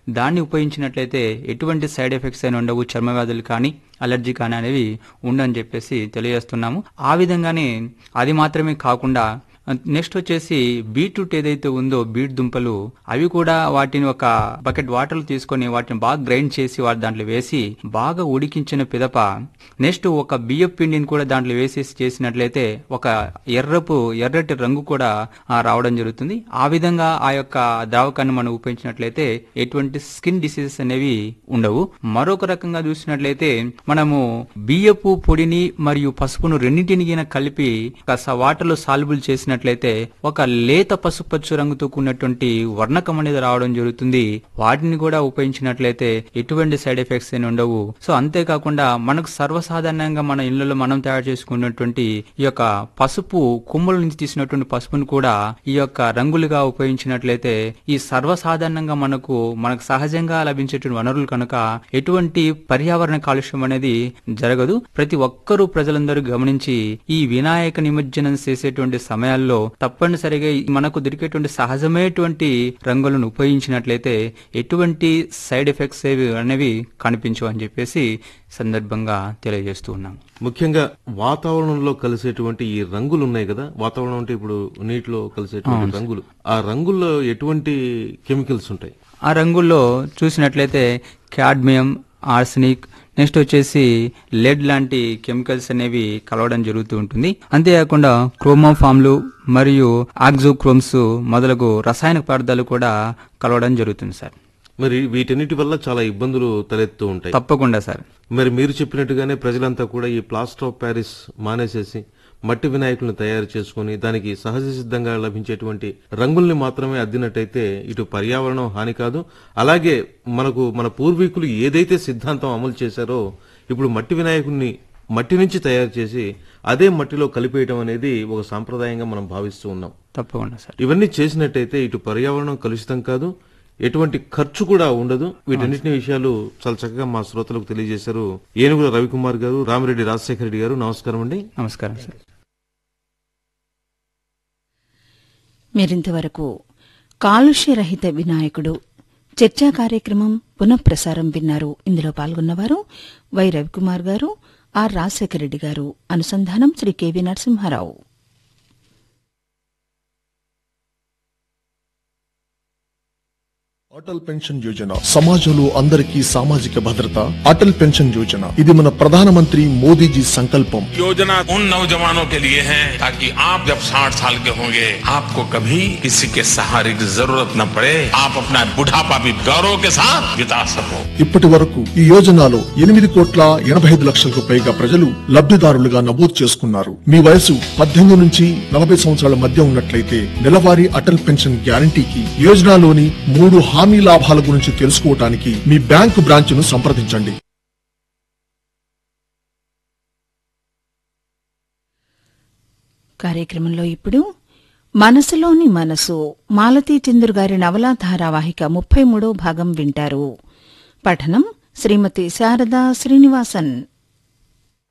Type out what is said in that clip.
దాన్ని ఉపయోగించినట్లయితే ఎటువంటి సైడ్ ఎఫెక్ట్స్ అయినా ఉండవు చర్మ వ్యాధులు కానీ అలర్జీ కానీ అనేవి ఉండని చెప్పేసి తెలియజేస్తున్నాము ఆ విధంగానే అది మాత్రమే కాకుండా నెక్స్ట్ వచ్చేసి బీట్రూట్ ఏదైతే ఉందో బీట్ దుంపలు అవి కూడా వాటిని ఒక బకెట్ వాటర్లు తీసుకొని వాటిని బాగా గ్రైండ్ చేసి వాటి దాంట్లో వేసి బాగా ఉడికించిన పిదప నెక్స్ట్ ఒక బియ్యం పిండిని కూడా దాంట్లో వేసేసి చేసినట్లయితే ఒక ఎర్రపు ఎర్రటి రంగు కూడా ఆ, రావడం జరుగుతుంది ఆ విధంగా ఆ యొక్క ద్రావకాన్ని మనం ఉపయోగించినట్లయితే ఎటువంటి స్కిన్ డిసీజెస్ అనేవి ఉండవు మరొక రకంగా చూసినట్లయితే మనము బియ్యపు పొడిని మరియు పసుపును రెండింటిని గిన కలిపి కాస్త వాటర్లో సాల్బుల్ చేసినట్లయితే ఒక లేత పసుపచ్చు రంగుతో కూడినటువంటి వర్ణకం అనేది రావడం జరుగుతుంది వాటిని కూడా ఉపయోగించినట్లయితే ఎటువంటి సైడ్ ఎఫెక్ట్స్ అని ఉండవు సో అంతేకాకుండా మనకు సర్వసాధారణంగా మన ఇళ్లలో మనం తయారు చేసుకున్నటువంటి ఈ యొక్క పసుపు కొమ్ముల నుంచి తీసినటువంటి పసుపును కూడా ఈ యొక్క రంగులుగా ఉపయోగించినట్లయితే ఈ సర్వసాధారణంగా మనకు మనకు సహజంగా లభించేటువంటి వనరులు కనుక ఎటువంటి పర్యావరణ కాలుష్యం అనేది జరగదు ప్రతి ఒక్కరూ ప్రజలందరూ గమనించి ఈ వినాయక నిమజ్జనం చేసేటువంటి సమయాల్లో తప్పనిసరిగా ఈ మనకు దొరికేటువంటి సహజమైనటువంటి రంగులను ఉపయోగించినట్లయితే ఎటువంటి సైడ్ ఎఫెక్ట్స్ ఏవి అనేవి కనిపించవు అని చెప్పేసి సందర్భంగా తెలియజేస్తూ ఉన్నాం ముఖ్యంగా వాతావరణంలో కలిసేటువంటి ఈ రంగులు ఉన్నాయి కదా వాతావరణం అంటే ఇప్పుడు నీటిలో కలిసేటువంటి రంగులు ఆ రంగుల్లో ఎటువంటి కెమికల్స్ ఉంటాయి ఆ రంగుల్లో చూసినట్లయితే క్యాడ్మియం ఆర్సనిక్ నెక్స్ట్ వచ్చేసి లెడ్ లాంటి కెమికల్స్ అనేవి కలవడం జరుగుతూ ఉంటుంది అంతేకాకుండా క్రోమోఫామ్లు మరియు ఆక్సోక్రోమ్స్ మొదలగు రసాయన పదార్థాలు కూడా కలవడం జరుగుతుంది సార్ మరి వీటన్నిటి వల్ల చాలా ఇబ్బందులు తలెత్తూ ఉంటాయి తప్పకుండా సార్ మరి మీరు చెప్పినట్టుగానే ప్రజలంతా కూడా ఈ ప్లాస్టర్ ఆఫ్ ప్యారిస్ మానేసేసి మట్టి వినాయకులను తయారు చేసుకుని దానికి సహజ సిద్ధంగా లభించేటువంటి రంగుల్ని మాత్రమే అద్దినట్టయితే ఇటు పర్యావరణం హాని కాదు అలాగే మనకు మన పూర్వీకులు ఏదైతే సిద్ధాంతం అమలు చేశారో ఇప్పుడు మట్టి వినాయకుడిని మట్టి నుంచి తయారు చేసి అదే మట్టిలో కలిపేయడం అనేది ఒక సాంప్రదాయంగా మనం భావిస్తూ ఉన్నాం తప్పకుండా సార్ ఇవన్నీ చేసినట్టయితే ఇటు పర్యావరణం కలుషితం కాదు ఎటువంటి ఖర్చు కూడా ఉండదు వీటన్నిటిని విషయాలు చాలా చక్కగా మా శ్రోతలకు తెలియజేశారు ఏనుగుల రవికుమార్ గారు రామిరెడ్డి రాజశేఖర రెడ్డి గారు నమస్కారం అండి నమస్కారం సార్ మీరింతవరకు కాలుష్యరహిత వినాయకుడు చర్చా కార్యక్రమం పునఃప్రసారం విన్నారు ఇందులో పాల్గొన్నవారు వై రవికుమార్ గారు ఆర్ రాజశేఖర రెడ్డి గారు అనుసంధానం శ్రీ కెవి నరసింహారావు అటల్ పెన్షన్ యోజన సమాజంలో అందరికీ సామాజిక భద్రత అటల్ పెన్షన్ యోజన ఇది మన ప్రధానమంత్రి మోదీజీ సంకల్పం योजना उन नौजवानों के लिए है ताकि आप जब 60 साल के होंगे आपको कभी किसी के सहारे की जरूरत न पड़े आप अपना बुढ़ापा भी गौरव के साथ बिता सको ఇప్పటి వరకు ఈ యోజనలో ఎనిమిది కోట్ల ఎనభై ఐదు లక్షలకు పైగా ప్రజలు లబ్ధిదారులుగా నమోదు చేసుకున్నారు మీ వయసు పద్దెనిమిది నుంచి నలభై సంవత్సరాల మధ్య ఉన్నట్లయితే నెలవారీ అటల్ పెన్షన్ గ్యారంటీకి యోజనలోని మూడు హామీ లాభాల గురించి తెలుసుకోవటానికి మీ బ్యాంకు బ్రాంచ్ను సంప్రదించండి కార్యక్రమంలో ఇప్పుడు మనసులోని మనసు మాలతీ చంద్రు గారి నవలా ధారావాహిక ముప్పై మూడో భాగం వింటారు పఠనం శ్రీమతి శారదా శ్రీనివాసన్